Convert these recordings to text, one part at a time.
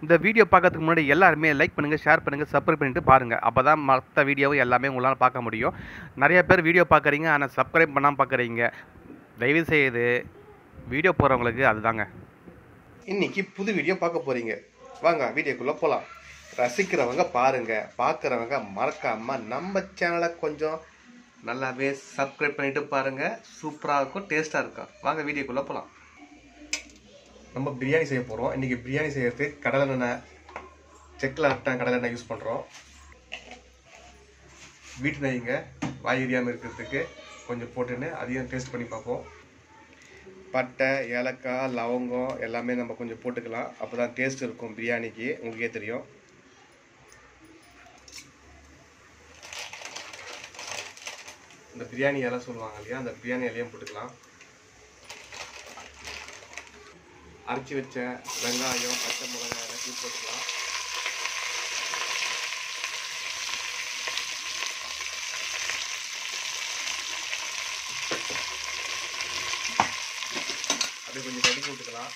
இந்த வீடியோ பார்க்கறதுக்கு முன்னாடி எல்லாருமே லைக் பண்ணுங்கள் ஷேர் பண்ணுங்கள் சப்ஸ்கிரைப் பண்ணிட்டு பாருங்கள் அப்போ தான் மற்ற வீடியோவும் எல்லாமே உங்களால் பார்க்க முடியும் நிறைய பேர் வீடியோ பார்க்குறீங்க ஆனால் சப்ஸ்கிரைப் பண்ணாமல் பார்க்குறீங்க தயவு செய்து வீடியோ போகிறவங்களுக்கு அதுதாங்க இன்னைக்கு புது வீடியோ பார்க்க போறீங்க வாங்க வீடியோக்குள்ள போலாம் ரசிக்கிறவங்க பாருங்க பார்க்குறவங்க மறக்காம நம்ம சேனலை கொஞ்சம் நல்லாவே சப்ஸ்கிரைப் பண்ணிட்டு பாருங்க சூப்பராக இருக்கும் டேஸ்டாக இருக்கும் வாங்க வீடியோக்குள்ள போலாம் நம்ம பிரியாணி செய்ய போகிறோம் இன்னைக்கு பிரியாணி செய்யறதுக்கு கடலை எண்ணெய் செக்கில் அட்டன் கடலை எண்ணெய் யூஸ் பண்ணுறோம் வீட்டு நெய்ங்க வாய் எரியாமல் இருக்கிறதுக்கு கொஞ்சம் போட்டுன்னு அதையும் டேஸ்ட் பண்ணி பார்ப்போம் பட்டை ஏலக்காய் லவங்கம் எல்லாமே நம்ம கொஞ்சம் போட்டுக்கலாம் அப்போ தான் டேஸ்ட் இருக்கும் பிரியாணிக்கு உங்களுக்கே தெரியும் இந்த பிரியாணி இலை சொல்லுவாங்க இல்லையா அந்த பிரியாணி இலையும் போட்டுக்கலாம் அரைச்சி வச்ச வெங்காயம் பச்சை மிளகாய் எல்லாத்தையும் போட்டுக்கலாம் அப்படியே கொஞ்சம் கடுகு விட்டுக்கலாம்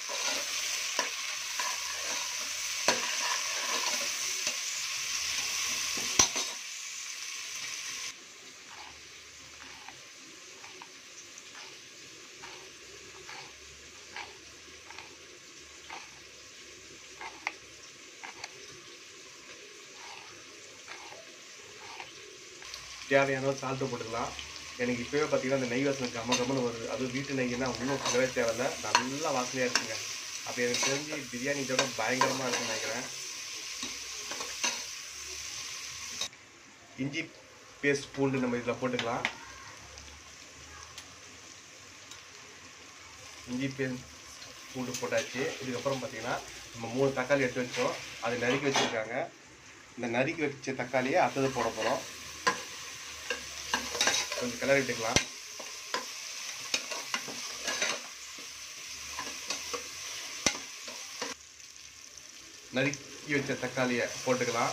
தேவையான சால்ட்டு போட்டுக்கலாம் எனக்கு இப்போவே பார்த்தீங்கன்னா அந்த நெய் வாசனை கம்ம கம்மன்னு வருது அதுவும் வீட்டு நெய்னா இன்னும் சொல்லவே தேவையில்ல நல்லா வாசனையாக இருக்குங்க அப்போ எனக்கு தெரிஞ்சு பிரியாணி இதோட பயங்கரமாக இருக்குன்னு நினைக்கிறேன் இஞ்சி பேஸ்ட் பூண்டு நம்ம இதில் போட்டுக்கலாம் இஞ்சி பேஸ்ட் பூண்டு போட்டாச்சு இதுக்கப்புறம் பார்த்தீங்கன்னா நம்ம மூணு தக்காளி எடுத்து வச்சோம் அது நறுக்கி வச்சுருக்காங்க இந்த நறுக்கி வச்ச தக்காளியை அடுத்தது போட போகிறோம் கொஞ்சம் கிளறி விட்டுக்கலாம் நறுக்கி வச்ச தக்காளியை போட்டுக்கலாம்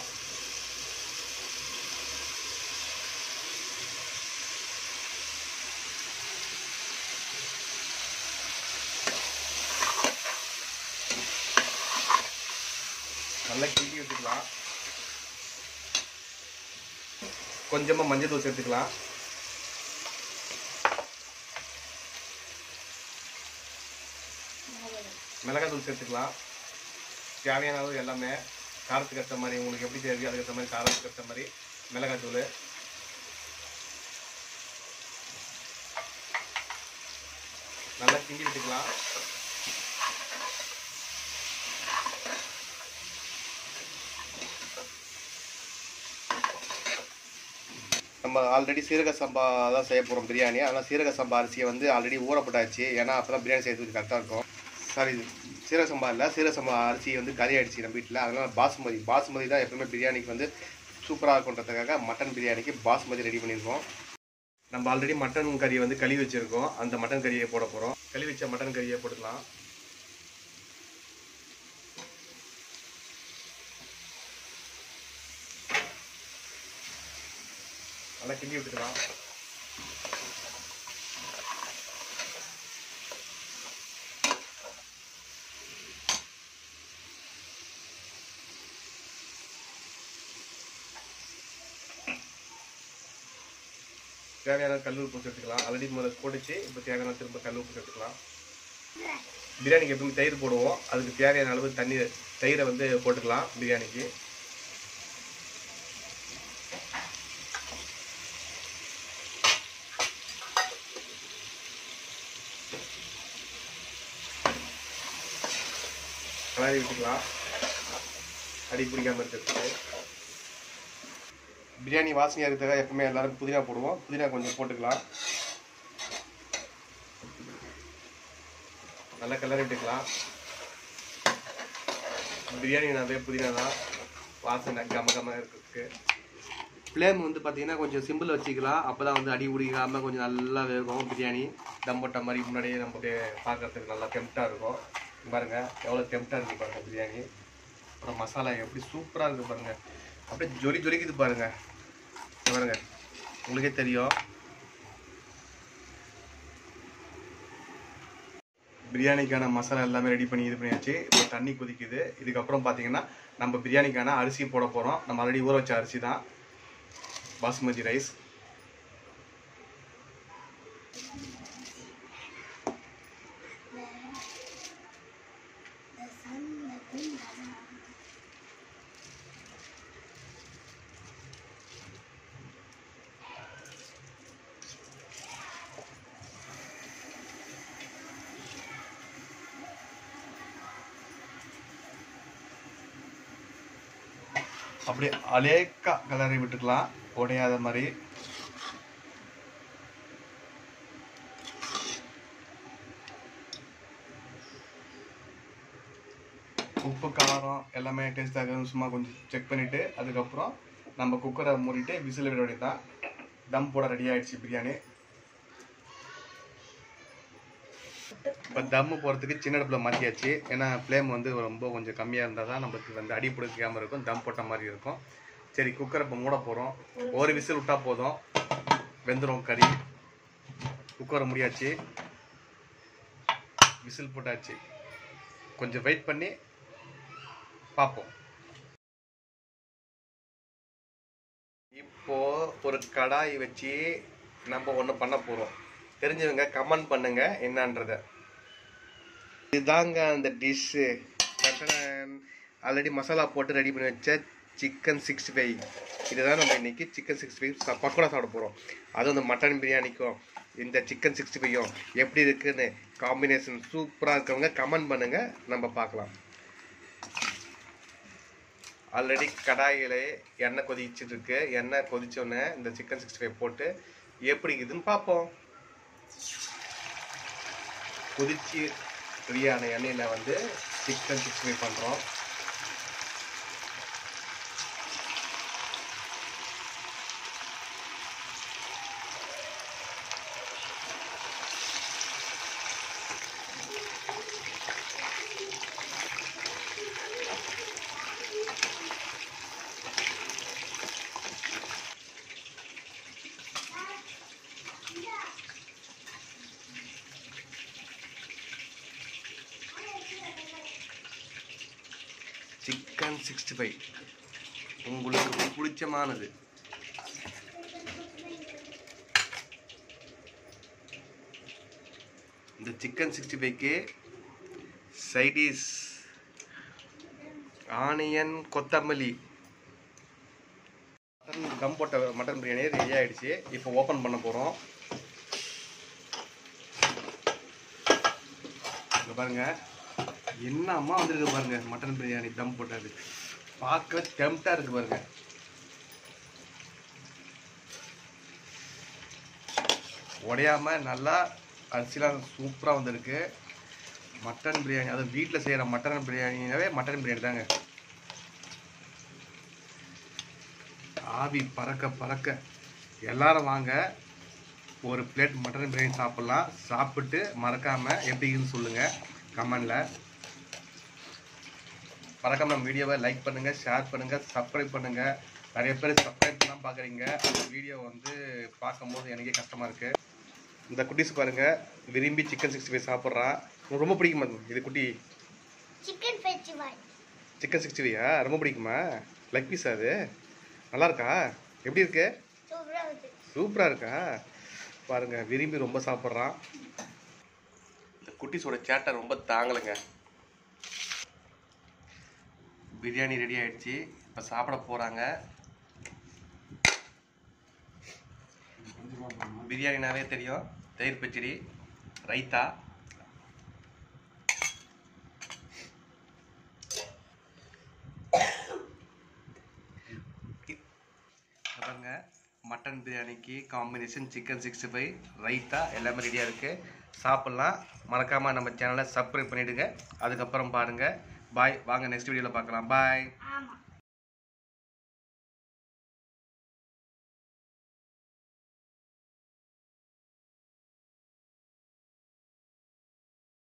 நல்லா கிண்டி விட்டுக்கலாம் கொஞ்சமாக மஞ்சள் தூள் சேர்த்துக்கலாம் மிளகாய் தூள் சேர்த்துக்கலாம் தேவையான அளவு எல்லாமே காரத்துக்கு ஏற்ற மாதிரி உங்களுக்கு எப்படி தேவையோ அதுக்கு ஏற்ற மாதிரி காரத்துக்கு ஏற்ற மாதிரி மிளகாய் தூள் நல்லா கிண்டி விட்டுக்கலாம் நம்ம ஆல்ரெடி சீரக சம்பா தான் செய்ய போகிறோம் பிரியாணி அதனால் சீரக சம்பா அரிசியை வந்து ஆல்ரெடி ஊறப்பட்டாச்சு ஏன்னா அப்போ தான் பிரியாணி செய்யறதுக்கு கரெக்டாக இருக்கும் சாரி சீரக சம்பா இல்லை சீரக சம்பா அரிசி வந்து கறி ஆயிடுச்சு நம்ம வீட்டில் அதனால் பாசுமதி பாசுமதி தான் எப்பவுமே பிரியாணிக்கு வந்து சூப்பராக இருக்குன்றதுக்காக மட்டன் பிரியாணிக்கு பாசுமதி ரெடி பண்ணியிருக்கோம் நம்ம ஆல்ரெடி மட்டன் கறியை வந்து கழுவி வச்சுருக்கோம் அந்த மட்டன் கறியை போட போகிறோம் கழுவி வச்ச மட்டன் கறியை போட்டுக்கலாம் நல்லா கிண்டி விட்டுக்கலாம் தேவையான கல் உப்பு சேர்த்துக்கலாம் ஆல்ரெடி முதல்ல போட்டுச்சு இப்போ தேவையான திரும்ப கல் உப்பு சேர்த்துக்கலாம் பிரியாணிக்கு எப்பவுமே தயிர் போடுவோம் அதுக்கு தேவையான அளவு தண்ணி தயிரை வந்து போட்டுக்கலாம் பிரியாணிக்கு கலாரி விட்டுக்கலாம் அடி பிடிக்காம இருக்கிறதுக்கு பிரியாணி வாசனையாக இருக்கிறதுக்காக எப்பவுமே எல்லாரும் புதினா போடுவோம் புதினா கொஞ்சம் போட்டுக்கலாம் நல்லா கலரி விட்டுக்கலாம் பிரியாணினாவே புதினா தான் வாசனை கம கம இருக்கிறதுக்கு ஃப்ளேம் வந்து பார்த்தீங்கன்னா கொஞ்சம் சிம்பிள் வச்சுக்கலாம் அப்போ தான் வந்து அடி பிடிக்காமல் கொஞ்சம் நல்லா வேகும் பிரியாணி தம் போட்ட மாதிரி முன்னாடியே நம்ம அப்படியே பார்க்கறதுக்கு நல்லா டெம்ட்டாக இருக்கும் இங்க பாருங்க எவ்வளோ டெம்ட்டாக இருக்குது பாருங்க பிரியாணி அப்புறம் மசாலா எப்படி சூப்பராக இருக்குது பாருங்க அப்படியே ஜொலி ஜொலிக்குது பாருங்க இங்க பாருங்க உங்களுக்கே தெரியும் பிரியாணிக்கான மசாலா எல்லாமே ரெடி பண்ணி இது பண்ணியாச்சு இப்போ தண்ணி கொதிக்குது இதுக்கப்புறம் பார்த்தீங்கன்னா நம்ம பிரியாணிக்கான அரிசி போட போகிறோம் நம்ம ஆல்ரெடி ஊற வச்ச அரிசி தான் பாஸ்மதி ரைஸ் அப்படியே அலேக்கா கலரி விட்டுக்கலாம் உடையாத மாதிரி உப்பு காரம் எல்லாமே டேஸ்ட் ஆகுது சும்மா கொஞ்சம் செக் பண்ணிவிட்டு அதுக்கப்புறம் நம்ம குக்கரை மூடிட்டு விசில் விட வேண்டியதுதான் தம் போட ரெடி ஆயிடுச்சு பிரியாணி இப்போ தம்மு போகிறதுக்கு சின்ன அடுப்பில் மாற்றியாச்சு ஏன்னா ஃப்ளேம் வந்து ரொம்ப கொஞ்சம் கம்மியாக இருந்தால் தான் நமக்கு வந்து அடி பிடிக்காமல் இருக்கும் தம் போட்ட மாதிரி இருக்கும் சரி குக்கரை இப்போ மூட போகிறோம் ஒரு விசில் விட்டால் போதும் வெந்துடும் கறி குக்கரை முடியாச்சு விசில் போட்டாச்சு கொஞ்சம் வெயிட் பண்ணி பார்ப்போம் இப்போ ஒரு கடாய் வச்சு நம்ம ஒன்று பண்ண போகிறோம் தெரிஞ்சவங்க கமெண்ட் பண்ணுங்க என்னன்றத இதுதாங்க அந்த டிஷ்ஷு ஆல்ரெடி மசாலா போட்டு ரெடி பண்ணி வச்ச சிக்கன் சிக்ஸ்டி ஃபைவ் இதுதான் நம்ம இன்னைக்கு சிக்கன் சிக்ஸ்டி ஃபைவ் பக்கோடா சாப்பிட போகிறோம் அதுவும் இந்த மட்டன் பிரியாணிக்கும் இந்த சிக்கன் சிக்ஸ்டி ஃபைவும் எப்படி இருக்குன்னு காம்பினேஷன் சூப்பராக இருக்கவங்க கமெண்ட் பண்ணுங்க நம்ம பார்க்கலாம் ஆல்ரெடி கடாயில் எண்ணெய் கொதிச்சிட்டு இருக்கு எண்ணெய் கொதிச்சோடனே இந்த சிக்கன் சிக்ஸ்டி ஃபைவ் போட்டு எப்படி இருக்குதுன்னு பார்ப்போம் கொதிச்சு ரெடியான எண்ணெயில் வந்து சிக்கன் சிக்ஸ்டி ஃபைவ் பண்ணுறோம் சிக்கன் சிக்ஸ்டி ஃபைவ் உங்களுக்கு பிடிச்சமானது இந்த சிக்கன் சிக்ஸ்டி ஃபைவ்க்கு சைடிஸ் ஆனியன் கொத்தமல்லி மட்டன் தம் போட்ட மட்டன் பிரியாணி ரெடி ஆயிடுச்சு இப்போ ஓப்பன் பண்ண போகிறோம் இங்க பாருங்க என்ன அம்மா வந்திருக்கு பாருங்க மட்டன் பிரியாணி தம் போட்டது பார்க்க டெம்டா இருக்கு பாருங்க உடையாம நல்லா அரிசிலாம் சூப்பராக வந்திருக்கு மட்டன் பிரியாணி அதுவும் வீட்டில் செய்கிற மட்டன் பிரியாணினாவே மட்டன் பிரியாணி தாங்க ஆவி பறக்க பறக்க எல்லாரும் வாங்க ஒரு பிளேட் மட்டன் பிரியாணி சாப்பிட்லாம் சாப்பிட்டு மறக்காமல் எப்படின்னு சொல்லுங்கள் கமெண்டில் மறக்காம நம்ம வீடியோவை லைக் பண்ணுங்கள் ஷேர் பண்ணுங்கள் சப்ஸ்கிரைப் பண்ணுங்கள் நிறைய பேர் சப்ஸ்கிரைப் பண்ணாம பார்க்குறீங்க அந்த வீடியோ வந்து பார்க்கும்போது எனக்கே கஷ்டமாக இருக்குது இந்த குட்டீஸ் பாருங்கள் விரும்பி சிக்கன் சிக்ஸ்டி ஃபைவ் சாப்பிட்றான் உனக்கு ரொம்ப பிடிக்குமா இது குட்டி சிக்கன் ஃபெஸ்டிவல் சிக்கன் சிக்ஸ்டி ஃபைவா ரொம்ப பிடிக்குமா லெக் பீஸ் அது நல்லா இருக்கா எப்படி இருக்கு சூப்பராக இருக்கு சூப்பராக இருக்கா பாருங்க விரும்பி ரொம்ப சாப்பிட்றான் இந்த குட்டீஸோட சேட்டை ரொம்ப தாங்கலைங்க பிரியாணி ரெடி ஆயிடுச்சு இப்போ சாப்பிட போகிறாங்க பிரியாணினாவே தெரியும் தயிர் பச்சடி ரைத்தா பாருங்க மட்டன் பிரியாணிக்கு combination chicken sixty five raita எல்லாமே ரெடியாக இருக்குது சாப்பிட்லாம் மறக்காமல் நம்ம சேனலை சப்ஸ்கிரைப் பண்ணிவிடுங்க அதுக்கப்புறம் பாருங்கள் பாய் வாங்க நெக்ஸ்ட் வீடியோவில் பார்க்கலாம் பாய் ஆமாம்